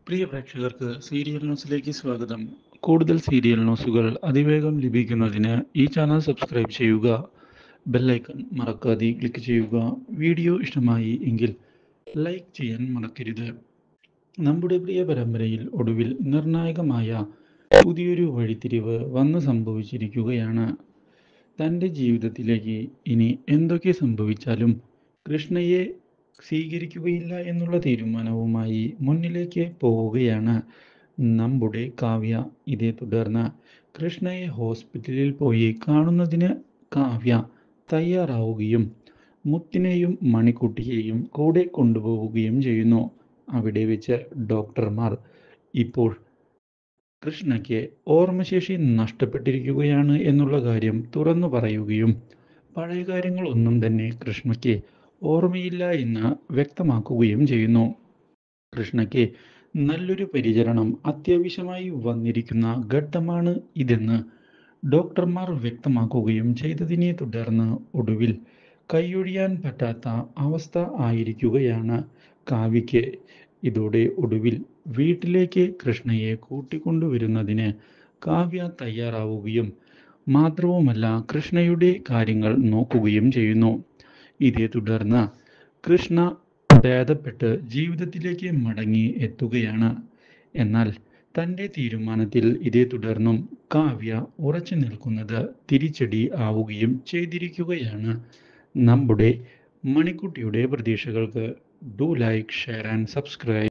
പ്രിയ പ്രേക്ഷകർക്ക് സീരിയൽ ന്യൂസിലേക്ക് സ്വാഗതം കൂടുതൽ സീരിയൽ ന്യൂസുകൾ അതിവേഗം ലഭിക്കുന്നതിന് ഈ ചാനൽ സബ്സ്ക്രൈബ് ചെയ്യുക ബെല്ലൈക്കൺ മറക്കാതെ ക്ലിക്ക് ചെയ്യുക വീഡിയോ ഇഷ്ടമായി എങ്കിൽ ലൈക്ക് ചെയ്യാൻ മറക്കരുത് നമ്മുടെ പ്രിയ പരമ്പരയിൽ ഒടുവിൽ നിർണായകമായ പുതിയൊരു വഴിത്തിരിവ് വന്നു സംഭവിച്ചിരിക്കുകയാണ് തൻ്റെ ജീവിതത്തിലേക്ക് ഇനി എന്തൊക്കെ സംഭവിച്ചാലും കൃഷ്ണയെ സ്വീകരിക്കുകയില്ല എന്നുള്ള തീരുമാനവുമായി മുന്നിലേക്ക് പോവുകയാണ് നമ്മുടെ കാവ്യ ഇതേ തുടർന്ന് കൃഷ്ണയെ ഹോസ്പിറ്റലിൽ പോയി കാണുന്നതിന് കാവ്യ തയ്യാറാവുകയും മുത്തിനെയും മണിക്കുട്ടിയെയും കൂടെ കൊണ്ടുപോവുകയും ചെയ്യുന്നു അവിടെ വെച്ച് ഡോക്ടർമാർ ഇപ്പോൾ കൃഷ്ണയ്ക്ക് ഓർമ്മശേഷി നഷ്ടപ്പെട്ടിരിക്കുകയാണ് എന്നുള്ള കാര്യം തുറന്നു പറയുകയും പഴയ കാര്യങ്ങളൊന്നും തന്നെ കൃഷ്ണയ്ക്ക് ഓർമ്മയില്ല എന്ന് വ്യക്തമാക്കുകയും ചെയ്യുന്നു കൃഷ്ണയ്ക്ക് നല്ലൊരു പരിചരണം അത്യാവശ്യമായി വന്നിരിക്കുന്ന ഘട്ടമാണ് ഇതെന്ന് ഡോക്ടർമാർ വ്യക്തമാക്കുകയും ചെയ്തതിനെ തുടർന്ന് ഒടുവിൽ കൈയൊഴിയാൻ പറ്റാത്ത അവസ്ഥ ആയിരിക്കുകയാണ് കാവ്യയ്ക്ക് ഇതോടെ ഒടുവിൽ വീട്ടിലേക്ക് കൃഷ്ണയെ കൂട്ടിക്കൊണ്ടുവരുന്നതിന് കാവ്യ തയ്യാറാവുകയും മാത്രവുമല്ല കൃഷ്ണയുടെ കാര്യങ്ങൾ നോക്കുകയും ചെയ്യുന്നു ഇതേ തുടർന്ന് കൃഷ്ണ ഭേദപ്പെട്ട് ജീവിതത്തിലേക്ക് മടങ്ങി എത്തുകയാണ് എന്നാൽ തൻ്റെ തീരുമാനത്തിൽ ഇതേ തുടർന്നും കാവ്യ ഉറച്ചു നിൽക്കുന്നത് തിരിച്ചടി ആവുകയും ചെയ്തിരിക്കുകയാണ് നമ്മുടെ മണിക്കുട്ടിയുടെ പ്രതീക്ഷകൾക്ക് do like share and subscribe